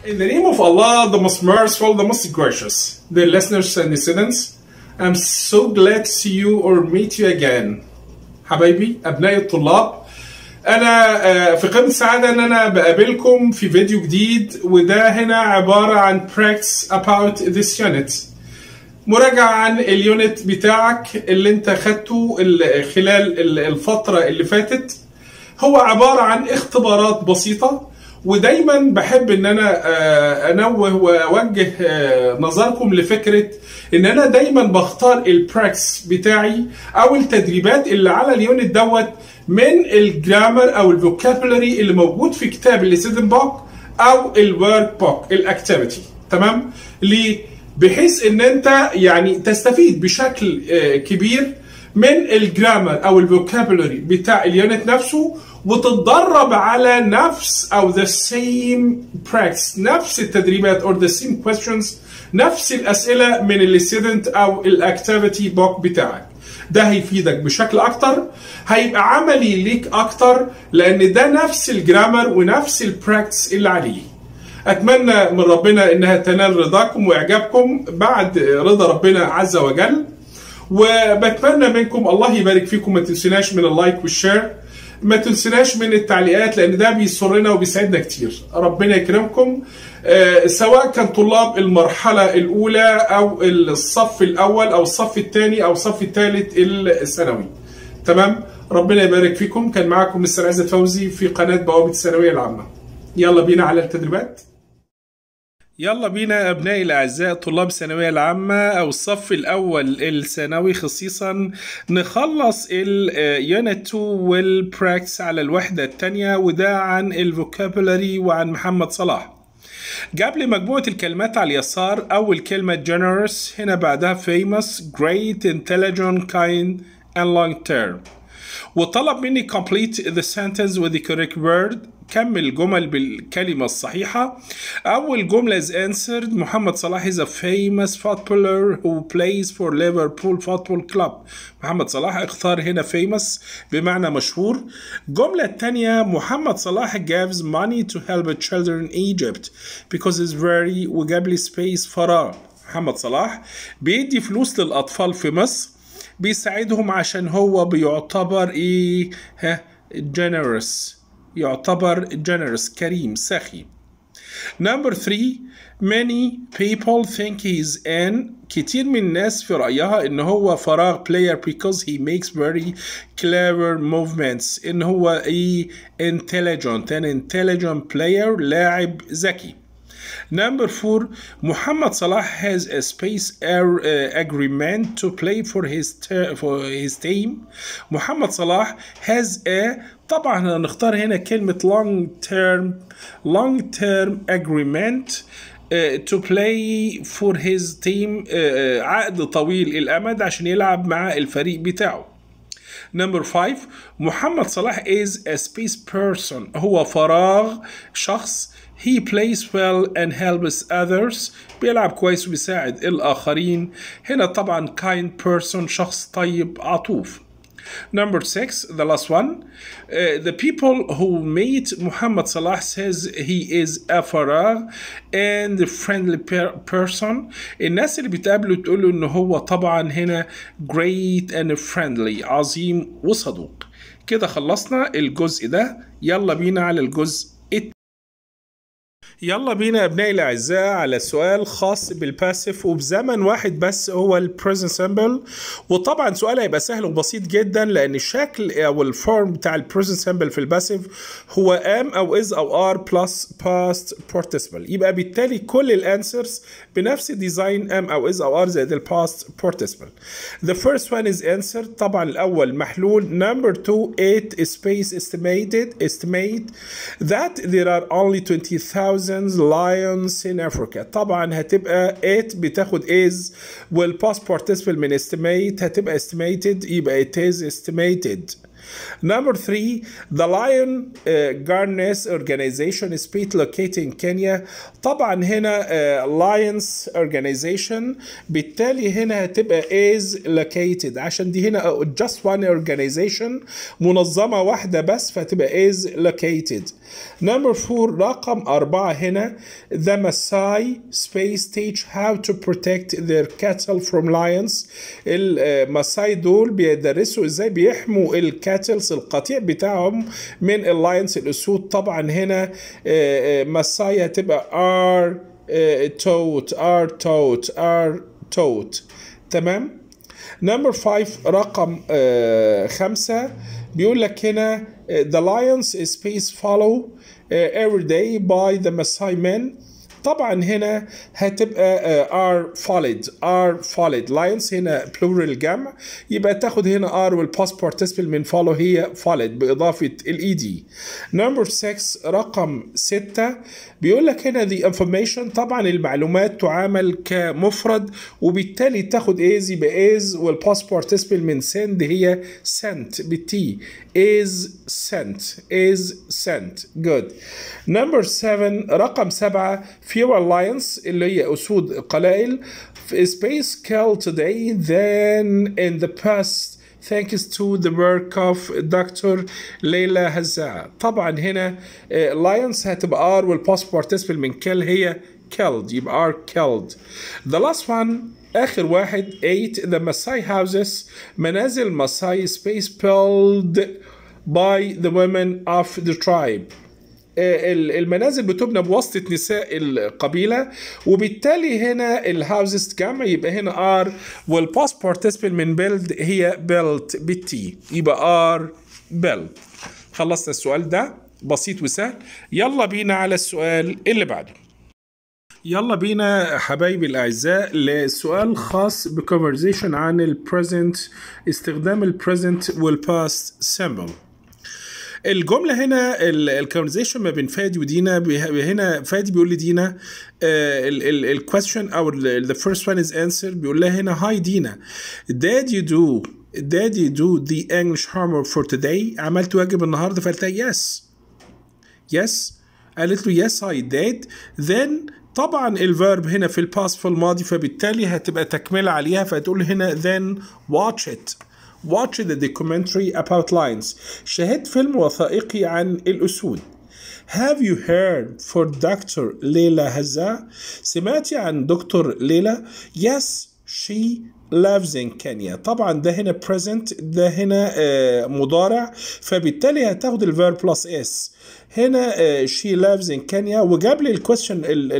In the name of Allah, the most merciful, the most gracious, dear listeners and students, I'm so glad to see you or meet you again. حبايبي أبنائي الطلاب أنا آه، في قمة السعادة إن أنا بقابلكم في فيديو جديد وده هنا عبارة عن practice about this unit. مراجعة عن اليونت بتاعك اللي انت خدته ال- خلال ال- الفترة اللي فاتت هو عبارة عن اختبارات بسيطة ودايما بحب ان انا آه، انوه واوجه آه، نظركم لفكرة ان انا دايما بختار البراكس بتاعي او التدريبات اللي على اليونت دوت من الجرامر او الفوكابولري اللي موجود في كتاب الليسيدن بوك او الورك بوك الاكتيفيتي تمام ليه بحيث ان انت يعني تستفيد بشكل آه، كبير من الجرامر او الفوكابولري بتاع اليونت نفسه وتتدرب على نفس او the same practice نفس التدريبات or the same questions نفس الاسئله من الستودنت او الاكتيفيتي بوك بتاعك ده هيفيدك بشكل اكتر هيبقى عملي ليك اكتر لان ده نفس الجرامر ونفس البراكتس اللي عليه اتمنى من ربنا انها تنال رضاكم واعجابكم بعد رضا ربنا عز وجل وبتمنى منكم الله يبارك فيكم ما تنسوناش من اللايك والشير ما تنسوناش من التعليقات لان ده بيسرنا وبيسعدنا كتير ربنا يكرمكم آه، سواء كان طلاب المرحله الاولى او الصف الاول او الصف الثاني او الصف الثالث الثانوي تمام ربنا يبارك فيكم كان معكم مستر عزت فوزي في قناه بوابه الثانويه العامه يلا بينا على التدريبات يلا بينا أبنائي الأعزاء طلاب الثانوية العامة أو الصف الأول الثانوي خصيصا نخلص اليونت 2 والبراكتس على الوحدة الثانية وده عن الفوكابولاري وعن محمد صلاح جاب لي مجموعة الكلمات على اليسار أول كلمة generous هنا بعدها famous great intelligent kind and long term وطلب مني complete the sentence with the correct word كمل الجمل بالكلمة الصحيحة أول جملة is answered محمد صلاح is a famous footballer who plays for Liverpool Football Club محمد صلاح اختار هنا famous بمعنى مشهور الجملة الثانية محمد صلاح gives money to help children in Egypt because it's very وجاب لي space فراغ محمد صلاح بيدي فلوس للأطفال في مصر بيساعدهم عشان هو بيعتبر ايه ها generous يعتبر generous كريم سخي Number three, many people think he's in كتير من الناس في رأيها إن هو فراغ player because he makes very clever movements إن هو إيه intelligent an intelligent player لاعب ذكي Number four, Muhammad Salah has a space air, uh, agreement to play for his ter- for his team. محمد صلاح has a طبعا هنختار هنا كلمة long term long term agreement uh, to play for his team uh, uh, عقد طويل الأمد عشان يلعب مع الفريق بتاعه. Number five محمد صلاح is a space person هو فراغ شخص he plays well and helps others بيلعب كويس وبيساعد الآخرين هنا طبعا kind person شخص طيب عطوف Number six, the last one. Uh, the people who meet Muhammad Salah says he is a farag and a friendly per- person. الناس اللي بتقابله تقول له إن هو طبعا هنا great and friendly عظيم وصدوق. كده خلصنا الجزء ده يلا بينا على الجزء التاني. يلا بينا يا ابنائي الاعزاء على سؤال خاص بالباسيف وبزمن واحد بس هو البريزنت سامبل وطبعا سؤال هيبقى سهل وبسيط جدا لان الشكل او الفورم بتاع البريزنت سامبل في الباسيف هو ام او از او ار بلس باست بارتيسيبل يبقى بالتالي كل الانسرز بنفس ديزاين ام او از او ار زائد الباست بارتيسيبل The first one is answered طبعا الاول محلول number two eight space estimated estimate that there are only 20,000 lions in Africa طبعا هتبقى 8 بتاخد is والpast participle من estimate هتبقى estimated يبقى it is estimated Number three, the Lion uh, Garness Organization is located in Kenya. طبعا هنا uh, Lions Organization بالتالي هنا هتبقى is located عشان دي هنا just one organization منظمة واحدة بس فهتبقى is located. Number four رقم أربعة هنا The Maasai space teach how to protect their cattle from lions الماساي دول بيدرسوا ازاي بيحموا الكاتلز القطيع بتاعهم من اللاينز الأسود طبعا هنا ماساي هتبقى are توت are توت are توت تمام نمبر 5 رقم آه خمسة بيقول لك هنا the lions space follow uh, every day by the Maasai men طبعا هنا هتبقى uh, are followed are followed lions هنا plural جمع يبقى تاخد هنا are والpast participle من follow هي followed بإضافة ال ed number 6 رقم 6 بيقول لك هنا the information طبعا المعلومات تعامل كمفرد وبالتالي تاخد is يبقى is والpast participle من send هي sent بالتي is sent is sent good number 7 رقم 7 fewer lions اللي هي أسود قلائل space killed today than in the past thanks to the work of Dr. ليلى هزاع طبعا هنا lions هتبقى R والpast participle من kill هي killed يبقى are killed the last one آخر واحد 8 the Maasai houses منازل Maasai space built by the women of the tribe المنازل بتبنى بواسطة نساء القبيلة وبالتالي هنا الهاوزز جمع يبقى هنا ار والباست بارتيسيبل من بيلد هي بيلت بالتي يبقى ار بيلد خلصنا السؤال ده بسيط وسهل يلا بينا على السؤال اللي بعده يلا بينا حبايبي الاعزاء لسؤال خاص بكونفرزيشن عن البريزنت استخدام البريزنت والباست سيمبل الجمله هنا الكونفرزيشن ما بين فادي ودينا هنا فادي بيقول لدينا الكويستشن او ذا فيرست وان از انسر بيقول لها هنا هاي دينا did you do did you do the English homework for today عملت واجب النهارده فقالت لها yes yes قالت له yes I did then طبعا الفيرب هنا في الباست في الماضي فبالتالي هتبقى تكمله عليها فتقول هنا then watch it watch the documentary about lions شاهدت فيلم وثائقي عن الأسود Have you heard for Dr. ليلى هزاع؟ سمعتي عن دكتور ليلى؟ Yes, she lives in Kenya طبعا ده هنا present ده هنا آه مضارع فبالتالي هتاخد الفيرب بلس اس هنا آه she lives in Kenya وجاب لي الكويستشن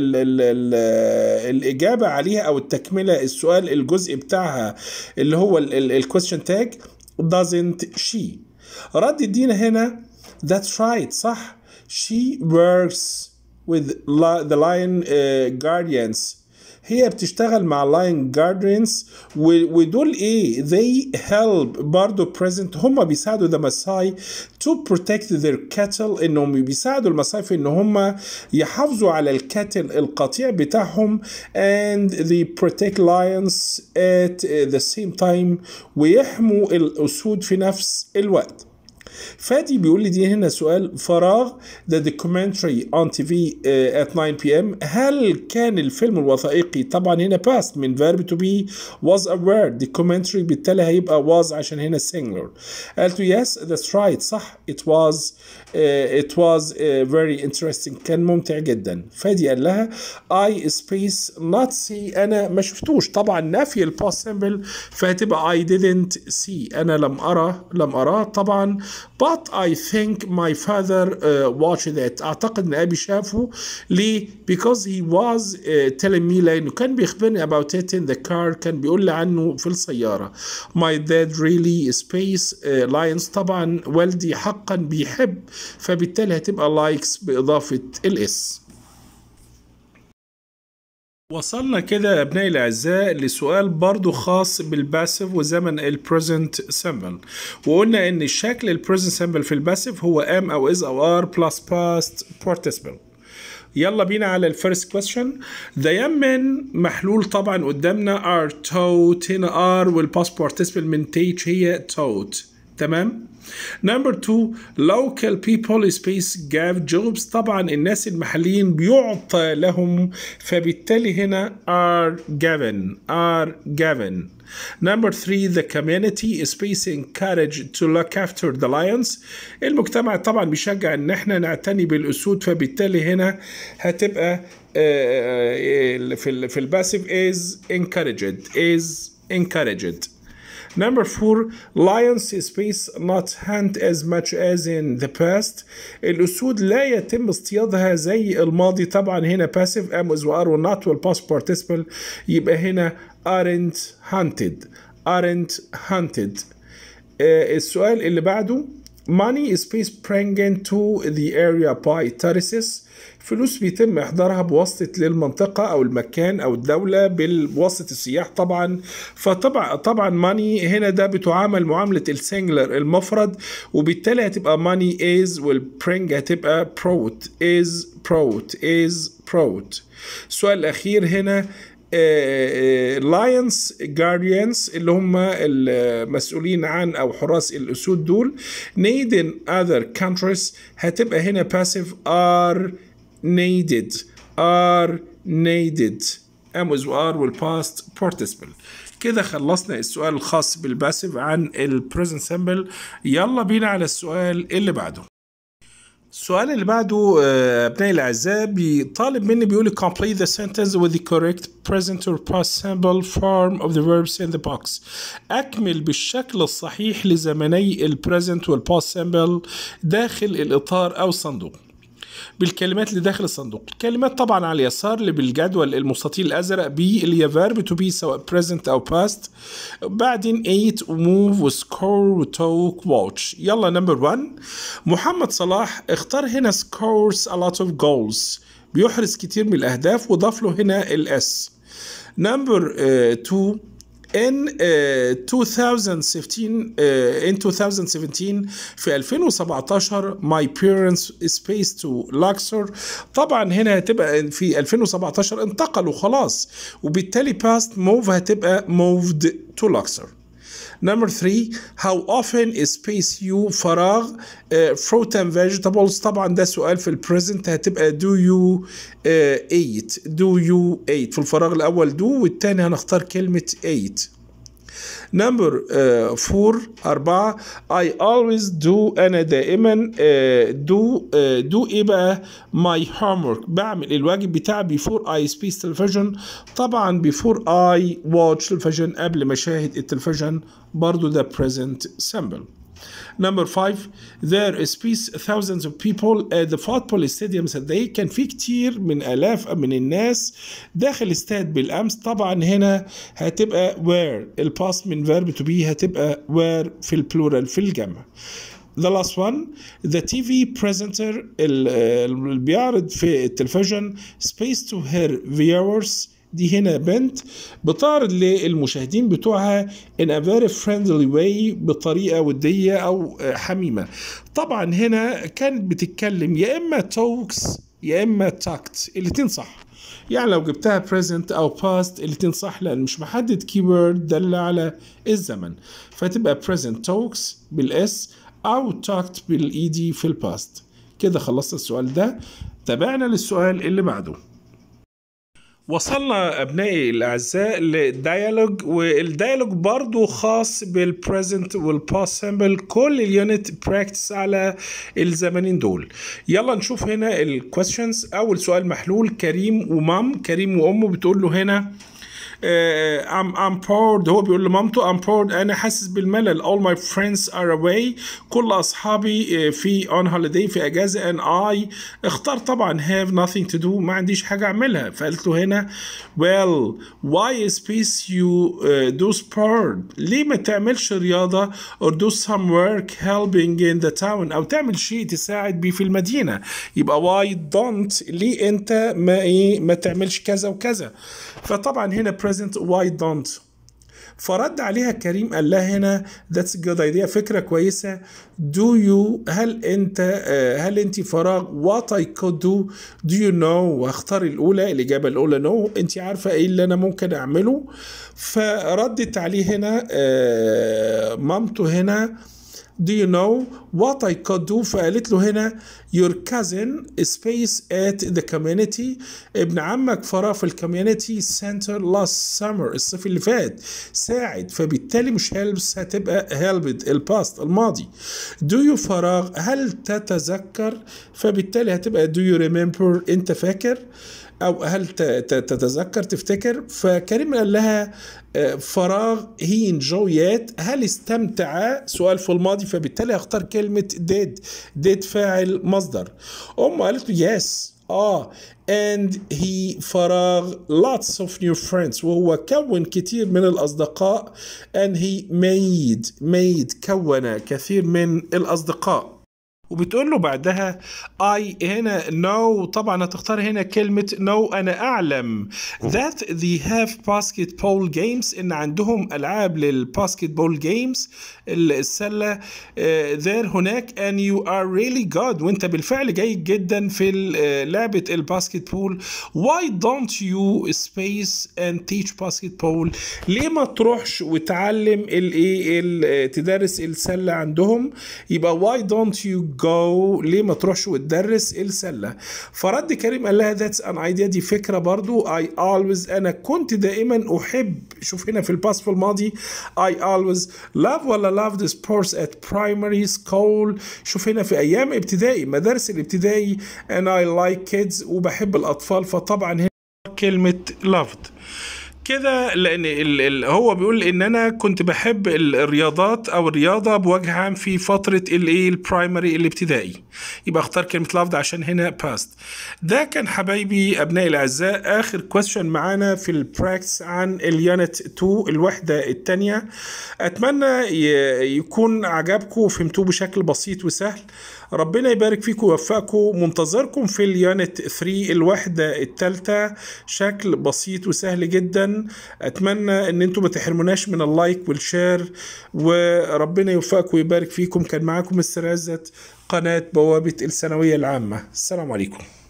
الاجابه عليها او التكمله السؤال الجزء بتاعها اللي هو الكويستشن تاج doesn't she رد ادينا هنا that's right صح she works with the lion uh, guardians هي بتشتغل مع لاين جاردنز ودول ايه they help برضه present هم بيساعدوا ذا مساي to protect their cattle انهم بيساعدوا المساي في ان هم يحافظوا على الكاتل القطيع بتاعهم and they protect lions at the same time ويحموا الاسود في نفس الوقت فادي بيقول لي دي هنا سؤال فراغ the documentary on TV uh, at 9 p.m. هل كان الفيلم الوثائقي طبعا هنا past من verb to be was a word documentary بالتالي هيبقى was عشان هنا singular قالت له yes that's right صح it was uh, it was uh, very interesting كان ممتع جدا فادي قال لها I space not see أنا ما شفتوش طبعا نفي الباست سيمبل فهتبقى I didn't see أنا لم أرى لم أراه طبعا but I think my father uh, watched it أعتقد إن أبي شافه ليه because he was uh, telling me لأنه كان بيخبرني about it in the car كان بيقول لي عنه في السيارة my dad really space uh, lions طبعا والدي حقا بيحب فبالتالي هتبقى likes بإضافة الاس وصلنا كده يا ابنائي الاعزاء لسؤال برضو خاص بالباسيف وزمن البريزنت سيمبل وقلنا ان الشكل البريزنت سيمبل في الباسيف هو ام او از او ار بلس باست بارتيسيبل يلا بينا على الفيرست كويستشن ذا يمن محلول طبعا قدامنا ار توت هنا ار والباست بارتيسيبل من تيتش هي توت تمام نمبر 2 local people space gave jobs طبعا الناس المحليين بيعطى لهم فبالتالي هنا are given are given Number three, the community space encouraged to look after the lions. المجتمع طبعا بيشجع ان احنا نعتني بالاسود فبالتالي هنا هتبقى في ال في الباسيف is encouraged is encouraged. Number four, lions space not hunt as much as in the past. الأسود لا يتم اصطيادها زي الماضي طبعا هنا passive am was are و not وال past participle يبقى هنا aren't hunted aren't hunted. آه السؤال اللي بعده money space bringing to the area by tourists فلوس بيتم احضارها بواسطه للمنطقه او المكان او الدوله بواسطه السياح طبعا فطبعا طبعا ماني هنا ده بتعامل معامله السنجلر المفرد وبالتالي هتبقى ماني از والبرينج هتبقى بروت از بروت از بروت السؤال الاخير هنا لاينز جارديانز اللي هم المسؤولين عن او حراس الاسود دول need in other countries هتبقى هنا passive are needed are needed am was are والpast participle كده خلصنا السؤال الخاص بالباسيف عن البريزنت سمبل يلا بينا على السؤال اللي بعده السؤال اللي بعده ابنائي الاعزاء بيطالب مني بيقول complete the sentence with the correct present or past simple form of the verbs in the box اكمل بالشكل الصحيح لزمني البريزنت والباست سمبل داخل الاطار او الصندوق بالكلمات اللي داخل الصندوق الكلمات طبعا على اليسار اللي بالجدول المستطيل الازرق بي اللي هي فيرب تو بي سواء present او past بعدين eat وموف وسكور وتوك واتش يلا نمبر 1 محمد صلاح اختار هنا scores a lot of goals بيحرز كتير من الاهداف وضاف له هنا الاس نمبر 2 in uh, 2017 uh, in 2017 في 2017 my parents space to Luxor طبعا هنا هتبقى في 2017 انتقلوا خلاص وبالتالي past move هتبقى moved to Luxor Number three, how often is space you فراغ uh, fruit and vegetables طبعا ده سؤال في البريزنت هتبقى do you uh, eat do you eat في الفراغ الأول do والتاني هنختار كلمة eat نمبر فور أربعة I always do أنا دائما uh, do uh, do إيه بقى my homework بعمل الواجب بتاعي before I space television طبعا before I watch television قبل ما أشاهد التلفزيون برضو ده present simple Number five, there is peace thousands of people at the football stadium today كان في كتير من آلاف من الناس داخل استاد بالأمس طبعا هنا هتبقى where الباست من verb to be هتبقى where في البلورال في الجمع The last one the TV presenter اللي بيعرض في التلفزيون space to her viewers دي هنا بنت بتعرض للمشاهدين بتوعها in a very friendly way بطريقة ودية أو حميمة طبعا هنا كانت بتتكلم يا إما توكس يا إما تاكت الاتنين صح يعني لو جبتها present أو past الاتنين صح لأن مش محدد keyword دل على الزمن فتبقى present talks بالاس أو talked بالايدي في الباست كده خلصت السؤال ده تابعنا للسؤال اللي بعده وصلنا ابنائي الاعزاء للديالوج والديالوج برضو خاص بالبريزنت والباست سامبل كل اليونت براكتس على الزمانين دول يلا نشوف هنا الكويستشنز اول سؤال محلول كريم ومام كريم وامه بتقول له هنا I'm, I'm bored هو بيقول لمامته I'm bored أنا حاسس بالملل all my friends are away كل أصحابي في on holiday في أجازة and I اختار طبعا have nothing to do ما عنديش حاجة أعملها فقلت له هنا well why is peace you uh, do sport ليه ما تعملش رياضة or do some work helping in the town أو تعمل شيء تساعد بيه في المدينة يبقى why don't ليه أنت ما إيه ما تعملش كذا وكذا فطبعا هنا present why don't فرد عليها كريم قال لها هنا that's a good idea فكرة كويسة do you هل انت هل انت فراغ what I could do do you know واختار الاولى الاجابة الاولى no انت عارفة ايه اللي انا ممكن اعمله فردت عليه هنا مامته هنا do you know what I could do فقالت له هنا your cousin space at the community ابن عمك فراغ في الكوميونتي center last summer الصيف اللي فات ساعد فبالتالي مش helps هتبقى helped الباست الماضي do you فراغ هل تتذكر فبالتالي هتبقى do you remember انت فاكر او هل تتذكر تفتكر فكريم قال لها فراغ هي انجويات هل استمتع سؤال في الماضي فبالتالي هختار كلمة did did فاعل مصدر أم قالت له yes اه and he فراغ lots of new friends وهو كون كثير من الأصدقاء and he made made كون كثير من الأصدقاء وبتقول له بعدها I هنا know طبعا هتختار هنا كلمة know أنا أعلم that they have basketball games إن عندهم ألعاب للباسكتبول جيمز السلة uh, there هناك and you are really good وأنت بالفعل جيد جدا في لعبة الباسكتبول why don't you space and teach basketball ليه ما تروحش وتعلم الايه تدرس السلة عندهم يبقى why don't you go ليه ما تروحش وتدرس السلة فرد كريم قال لها that's an idea دي فكرة برضو I always أنا كنت دائما أحب شوف هنا في الباس في الماضي I always love ولا loved sports at primary school شوف هنا في أيام ابتدائي مدارس الابتدائي and I like kids وبحب الأطفال فطبعا هنا كلمة loved كده لان ال ال هو بيقول ان انا كنت بحب الرياضات او الرياضه بوجه عام في فتره الايه البرايمري الابتدائي يبقى اختار كلمه لافد عشان هنا باست ده كان حبايبي ابنائي الاعزاء اخر كويستشن معانا في البراكتس عن اليونت 2 الوحده الثانيه اتمنى يكون عجبكم وفهمتوه بشكل بسيط وسهل ربنا يبارك فيكم ويوفقكم منتظركم في اليونت 3 الوحده الثالثه شكل بسيط وسهل جدا اتمنى ان انتم ما تحرموناش من اللايك والشير وربنا يوفقكم ويبارك فيكم كان معاكم مستر عزت قناه بوابه الثانويه العامه السلام عليكم